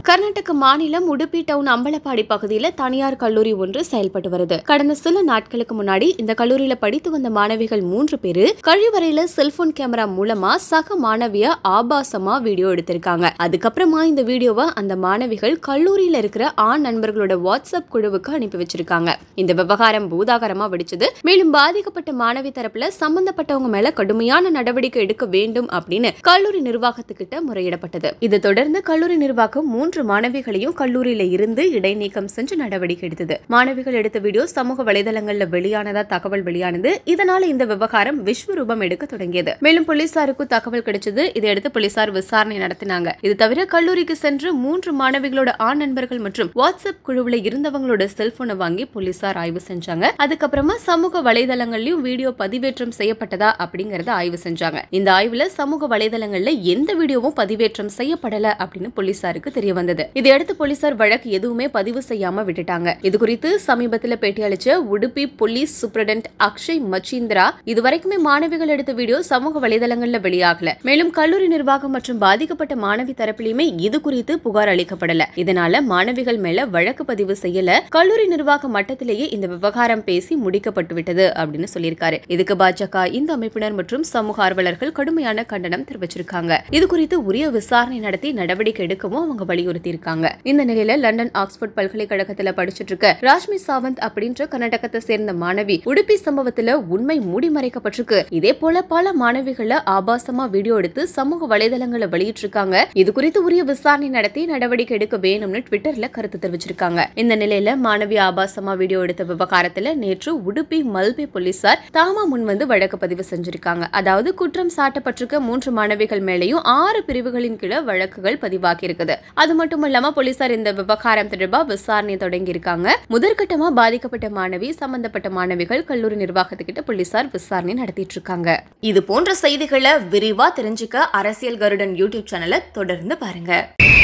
கர்நாடக மாநிலம் உடுப்பி டவுன் அம்பலப்பாடி பகுதியில் தனியார் கல்லூரி ஒன்று செயல்பட்டு வருது கடந்த சில நாட்களுக்கு முன்னாடி இந்த கல்லூரியில படித்து வந்த மாணவிகள் மூன்று பேரு கழிவறையில செல்போன் கேமரா மூலமா சக மாணவிய ஆபாசமா வீடியோ எடுத்திருக்காங்க அதுக்கப்புறமா இந்த வீடியோவை அந்த மாணவிகள் கல்லூரியில இருக்கிற ஆண் நண்பர்களோட வாட்ஸ்அப் குழுவுக்கு அனுப்பி வச்சிருக்காங்க இந்த விவகாரம் பூதாகரமா வெடிச்சது மேலும் பாதிக்கப்பட்ட மாணவி தரப்புல சம்பந்தப்பட்டவங்க மேல கடுமையான நடவடிக்கை எடுக்க வேண்டும் அப்படின்னு கல்லூரி நிர்வாகத்துக்கிட்ட முறையிடப்பட்டது இதை தொடர்ந்து கல்லூரி நிர்வாகம் மூன்று மாணவிகளையும் கல்லூரியில இருந்து இடைநீக்கம் செஞ்சு நடவடிக்கை எடுத்தது மாணவிகள் எடுத்த வீடியோ சமூக வலைதளங்கள்ல வெளியானதா தகவல் வெளியானது இதனால இந்த விவகாரம் விஸ்வரூபம் எடுக்க தொடங்கியது மேலும் போலீசாருக்கும் தகவல் கிடைச்சது இதையடுத்து போலீசார் விசாரணை நடத்தினாங்க இது தவிர கல்லூரிக்கு சென்று மூன்று மாணவிகளோட ஆண் நண்பர்கள் மற்றும் வாட்ஸ்அப் குழுவுல இருந்தவங்களோட செல்போனை வாங்கி போலீசார் ஆய்வு செஞ்சாங்க அதுக்கப்புறமா சமூக வலைதளங்கள்லயும் வீடியோ பதிவேற்றம் செய்யப்பட்டதா அப்படிங்கறத ஆய்வு செஞ்சாங்க இந்த ஆய்வுல சமூக வலைதளங்கள்ல எந்த வீடியோவும் பதிவேற்றம் செய்யப்படல அப்படின்னு போலீசாருக்கு தெரிய வந்தது இதையடுத்து போலீசார் வழக்கு எதுவுமே பதிவு செய்யாம விட்டுட்டாங்க இது குறித்து சமீபத்துல பேட்டியளிச்ச உடுப்பி போலீஸ் சூப்பரடென்ட் அக்ஷய் மச்சீந்திரா இதுவரைக்குமே மாணவிகள் எடுத்த வீடியோ சமூக வலைதளங்கள்ல வெளியாகல மேலும் கல்லூரி நிர்வாகம் மற்றும் பாதிக்கப்பட்ட மாணவி தரப்பிலுமே இது குறித்து புகார் அளிக்கப்படல இதனால மாணவிகள் மேல வழக்கு பதிவு செய்யல கல்லூரி நிர்வாக மட்டத்திலேயே இந்த விவகாரம் பேசி முடிக்கப்பட்டு விட்டது அப்படின்னு சொல்லியிருக்காரு இதுக்கு பாஜக இந்த அமைப்பினர் மற்றும் சமூக ஆர்வலர்கள் கடுமையான கண்டனம் தெரிவிச்சிருக்காங்க இது குறித்து உரிய விசாரணை நடத்தி நடவடிக்கை எடுக்கவும் அவங்க வலியுறுத்தி இருக்காங்க இந்த நிலையில லண்டன் ஆக்ஸ்போர்ட் பல்கலைக்கழகத்துல படிச்சிட்டு இருக்க ராஷ்மி சாவந்த் அப்படின்ற கர்நாடகத்தை சேர்ந்த மாணவி உடுப்பி சம்பவத்துல உண்மை மூடி மறைக்கப்பட்டிருக்கு இதே போல பல மாணவிகளை ஆபாசமா வீடியோ எடுத்து சமூக வலைதளங்களை வெளியிட்டிருக்காங்க இது குறித்து உரிய விசாரணை நடத்தி நடவடிக்கை எடுக்க வேணும்னு ட்விட்டர்ல கருத்து தெரிவிச்சிருக்காங்க இந்த நிலையில மாணவி ஆபாசமா வீடியோ எடுத்த விவகாரத்துல நேற்று உடுப்பி மல்பே போலீசார் தாமா முன்வந்து வழக்கு பதிவு செஞ்சிருக்காங்க அதாவது குற்றம் சாட்டப்பட்டிருக்க மூன்று மாணவிகள் மேலேயும் ஆறு பிரிவுகளின் கீழே வழக்குகள் பதிவாகி இருக்குது அது மட்டும் இல்லாம போலீசார் இந்த விவகாரம் தொடர்பா விசாரணை தொடங்கி இருக்காங்க முதற்கட்டமா பாதிக்கப்பட்ட மாணவி சம்பந்தப்பட்ட மாணவிகள் கல்லூரி நிர்வாகத்துக்கிட்ட போலீசார் விசாரணை நடத்திட்டு இருக்காங்க இது போன்ற செய்திகளை விரிவா தெரிஞ்சுக்க அரசியல் கருடன் யூடியூப் சேனலை தொடர்ந்து பாருங்க